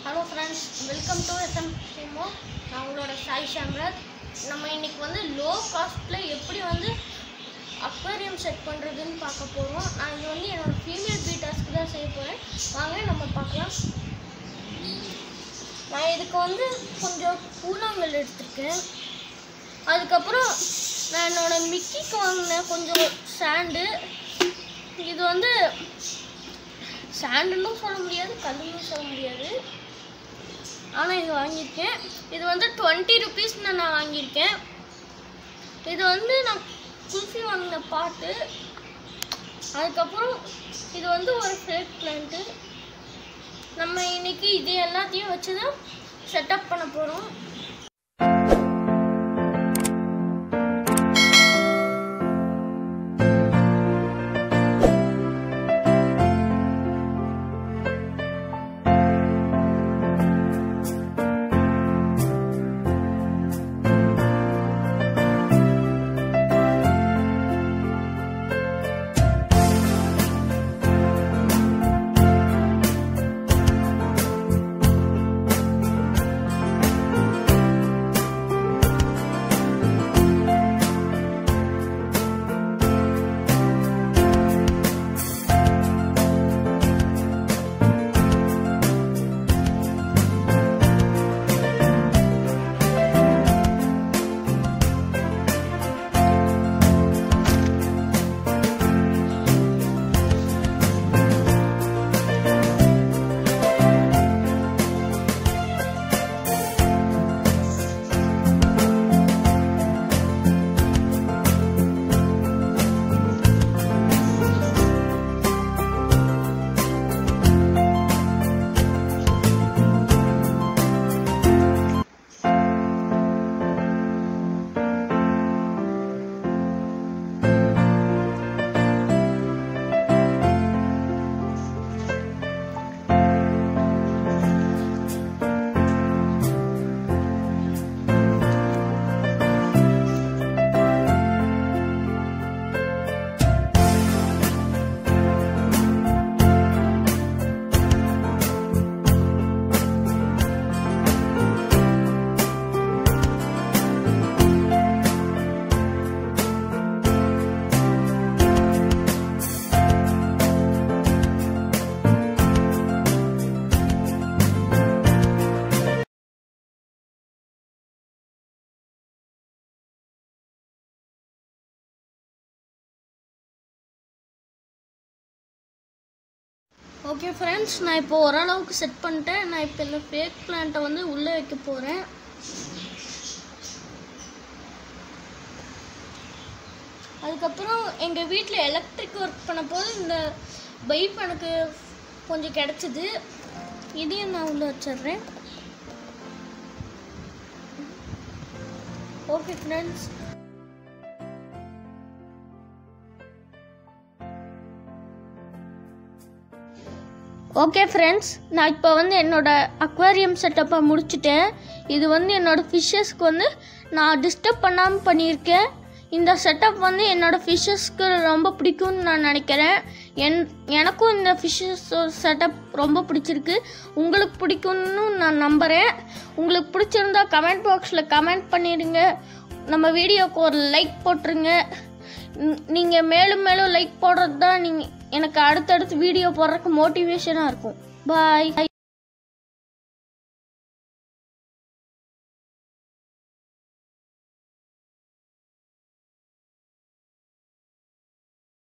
hello friends welcome to SM சிமோ நான் உங்களோட சாய் ஷாம்ராஜ் நம்ம இன்னைக்கு வந்து லோ காஸ்ட்டில் எப்படி வந்து அக்வேரியம் செட் பண்ணுறதுன்னு பார்க்க போகிறோம் நான் இது வந்து என்னோட ஃபீமேல் பீட்டர்ஸ்க்கு தான் செய்ய போகிறேன் வாங்க நம்ம பார்க்கலாம் நான் இதுக்கு வந்து கொஞ்சம் கூழாங்கல் எடுத்திருக்கேன் அதுக்கப்புறம் நான் என்னோட மிக்கிக்கு வாங்கின கொஞ்சம் சாண்டு இது வந்து சாண்டுன்னு சொல்ல முடியாது கல்லுன்னு சொல்ல முடியாது ஆனால் இது வாங்கியிருக்கேன் இது வந்து டுவெண்ட்டி ருபீஸ்னு நான் வாங்கியிருக்கேன் இது வந்து நான் குல்ஃபி வாங்கின பாட்டு அதுக்கப்புறம் இது வந்து ஒரு ஃபேக் பிளான்ட்டு நம்ம இன்னைக்கு இது எல்லாத்தையும் வச்சு தான் செட்டப் பண்ண போகிறோம் ஓகே ஃப்ரெண்ட்ஸ் நான் இப்போ ஓரளவுக்கு செட் பண்ணிட்டேன் நான் இப்போ இந்த ஃபேக் பிளான்ட்டை வந்து உள்ளே வைக்க போகிறேன் அதுக்கப்புறம் எங்கள் வீட்டில் எலக்ட்ரிக் ஒர்க் பண்ண போது இந்த பைப் எனக்கு கொஞ்சம் கிடச்சிது இதையும் நான் உள்ளே வச்சிடுறேன் ஓகே ஃப்ரெண்ட்ஸ் ஓகே ஃப்ரெண்ட்ஸ் நான் இப்போ வந்து என்னோட அக்வாரியம் செட்டப்பை முடிச்சிட்டேன் இது வந்து என்னோட ஃபிஷ்ஷஸ்க்கு வந்து நான் டிஸ்டர்ப் பண்ணாமல் பண்ணியிருக்கேன் இந்த செட்டப் வந்து என்னோட ஃபிஷ்ஷஸ்க்கு ரொம்ப பிடிக்கும்னு நான் நினைக்கிறேன் என் எனக்கும் இந்த ஃபிஷ்ஷஸ் செட்டப் ரொம்ப பிடிச்சிருக்கு உங்களுக்கு பிடிக்கும்னு நான் நம்புகிறேன் உங்களுக்கு பிடிச்சிருந்தா கமெண்ட் பாக்ஸில் கமெண்ட் பண்ணிடுங்க நம்ம வீடியோக்கு ஒரு லைக் போட்டுருங்க நீங்கள் மேலும் மேலும் லைக் போடுறது தான் நீங்கள் எனக்கு அடுத்தடுத்து வீடியோ போடுறதுக்கு மோட்டிவேஷனாக இருக்கும் பாய்